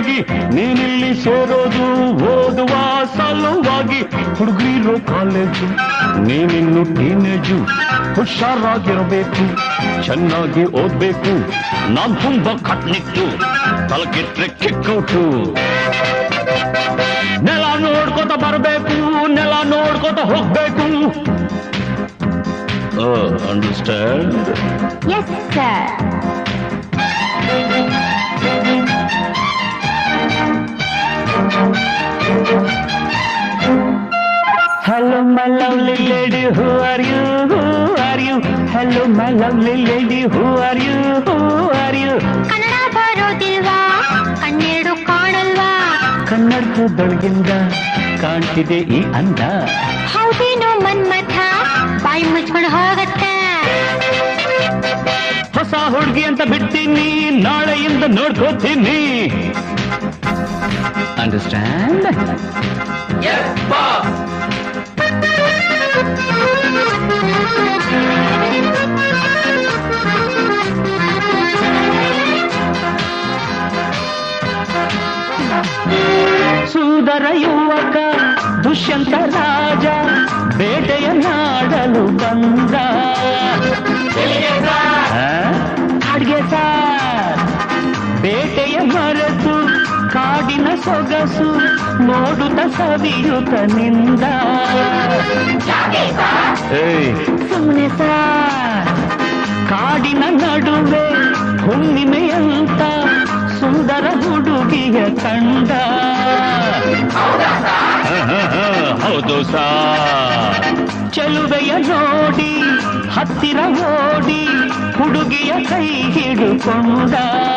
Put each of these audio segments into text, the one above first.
ಸಲುವಾಗಿ ನೀನಿಲ್ಲಿ ಸೇರೋದು ಓದುವ ಸಲುವಾಗಿ ಹುಡುಗಿರೋ ಕಾಲೇಜು ನೀನಿನ್ನು ಟೀನೇಜು ಹುಷಾರಾಗಿರಬೇಕು ಚೆನ್ನಾಗಿ ಓದ್ಬೇಕು ನಾನ್ ತುಂಬಾ ಕಟ್ನಿಟ್ಟು ತಲಕಿಟ್ರೆ ಕಿಕ್ಕೌಟು ನೆಲ ನೋಡ್ಕೋತ ಬರಬೇಕು ನೆಲ ನೋಡ್ಕೋತ ಹೋಗ್ಬೇಕು understand yes sir Hello, my lovely lady, who are you? Who are you? Hello, my lovely lady, who are you? Who are you? Kannada ಬರೋದಿಲ್ವಾ ಕಣ್ಣೆರಡು ಕಾಣಲ್ವಾ ಕನ್ನಡದೊಳಗಿಂದ ಕಾಣ್ತಿದೆ ಈ ಅಂದ ಹೌದೇನೋ ಮನ್ಮಥ ಬಾಯಿ ಮುಚ್ಕೊಂಡು ಹೋಗತ್ತೆ ಹೊಸ ಹುಡುಗಿ ಅಂತ ಬಿಡ್ತೀನಿ ನಾಳೆಯಿಂದ ನೋಡ್ಕೋತೀನಿ ಅಂಡರ್ಸ್ಟ್ಯಾಂಡ್ ಸುಂದರ ಯುವಕ ದುಷ್ಯಂತ ರಾಜ ಬೇಟೆಯ ನಾಡಲು ಬಂದ ಆ? ಅಡ್ಗೆ ಸಾರ್ ಬೇಟೆಯ ಮರೆತು ಕಾಡಿನ ಸೊಗಸು ನೋಡುತ್ತ ಸವಿಯುತ್ತ ನಿಂದ ಏಯ್, ಸುಮ್ನೆ ಸಾರ್ ಕಾಡಿನ ನಡುವೆ ಹುಣ್ಣಿಮೆಯಂತ ಸುಂದರ ಹುಡುಗಿಯ ಕಂಡ ಹೌದು ಸಾ ಚೆಲುವೆಯ ನೋಡಿ ಹತ್ತಿರ ಓಡಿ ಹುಡುಗಿಯ ಕೈ ಹಿಡುಕೊಂಡ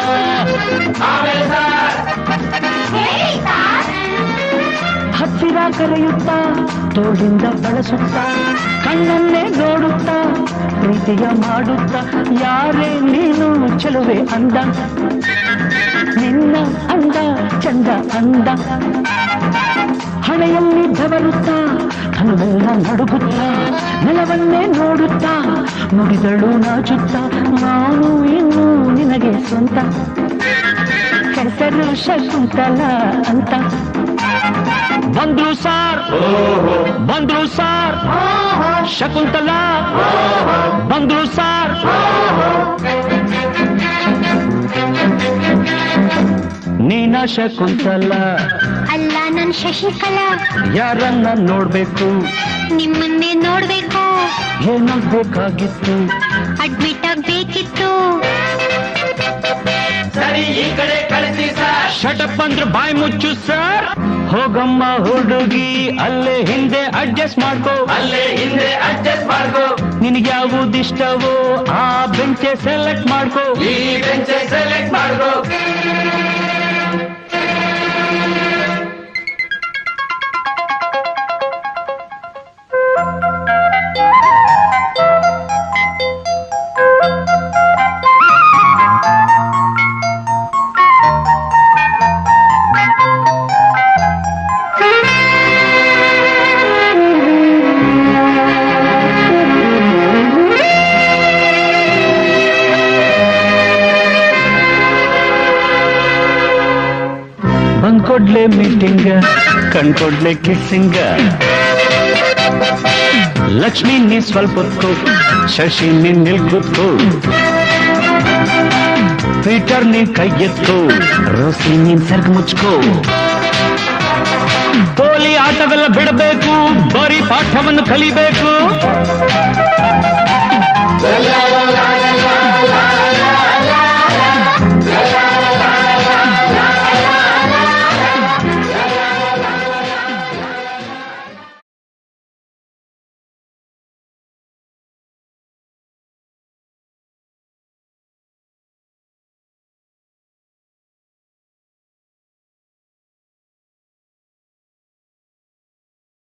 ಹತ್ತಿರ ಕರೆಯುತ್ತಾ ತೋಳಿಂದ ಬಳಸುತ್ತಾ ಕಣ್ಣನ್ನೇ ನೋಡುತ್ತಾ ಪ್ರೀತಿಯ ಮಾಡುತ್ತಾ ಯಾರೇ ನೀನು ಚೆಲುವೆ ಅಂದ ನಿನ್ನ ಅಂದ ಚಂದ ಅಂದ ಹಣೆಯಲ್ಲಿ ಬೆವರುತ್ತಾ ತನುವೆಲ್ಲ ನಡುಗುತ್ತಾ ನೆಲವನ್ನೇ ನೋಡುತ್ತಾ ನುಡಿದಳು ನಾಚುತ್ತಾ ನಾನು ಇನ್ನು ನಿನಗೆ ಸ್ವಂತ ಹೆಸರು ಶಕುಂತಲ ಅಂತ ಬಂದ್ರು ಸಾರ್ ಬಂದ್ರು ಸಾರ್ ಶಕುಂತಲ ಬಂದ್ರು ಸಾರ್ ನೀನ ಶಕುಂತಲ ಅಲ್ಲ ನನ್ ಶಶಿಕಲಾ ಯಾರನ್ನ ನೋಡ್ಬೇಕು ನಿಮ್ಮನ್ನೇ ನೋಡ್ಬೇಕು ಏನೋ ಬೇಕಾಗಿತ್ತು ಅಡ್ಮಿಟ್ ಆಗ್ಬೇಕಿತ್ತು ಶಟಪ್ ಅಂದ್ರೆ ಬಾಯಿ ಮುಚ್ಚು ಸರ್ ಹೋಗಮ್ಮ ಹುಡುಗಿ ಅಲ್ಲೇ ಹಿಂದೆ ಅಡ್ಜಸ್ಟ್ ಮಾಡ್ಕೋ ಅಲ್ಲೇ ಹಿಂದೆ ಅಡ್ಜಸ್ಟ್ ಮಾಡ್ಕೋ ನಿನಗೆ ಯಾವುದಿಷ್ಟವೋ ಆ ಬೆಂಚೆ ಸೆಲೆಕ್ಟ್ ಮಾಡ್ಕೋ ಈ ಬೆಂಚ್ ಸೆಲೆಕ್ಟ್ ಮಾಡ್ಕೋ ಬಂದ್ಕೊಡ್ಲೆ ಮೀಟಿಂಗ ಕಣ್ಕೊಡ್ಲೆ ಕಿಸ್ಸಿಂಗ ಲಕ್ಷ್ಮಿ ನೀ ಸ್ವಲ್ಪ ಹೊತ್ಕೋ ಶಶಿ ನೀನ್ ನಿಲ್ಕುತ್ಕೋ ಪೀಟರ್ ನೀನ್ ಕೈ ಎತ್ಕೋ ರೋಸಿ ನೀನ್ ಸರ್ಗ್ ಮುಚ್ಕೋ ಪೋಲಿ ಆಟವೆಲ್ಲ ಬಿಡಬೇಕು ಬರೀ ಪಾಠವನ್ನು ಕಲಿಬೇಕು ಲಾ ಲಾ ಲಾ ಲಾ ಲಾ ಲಾ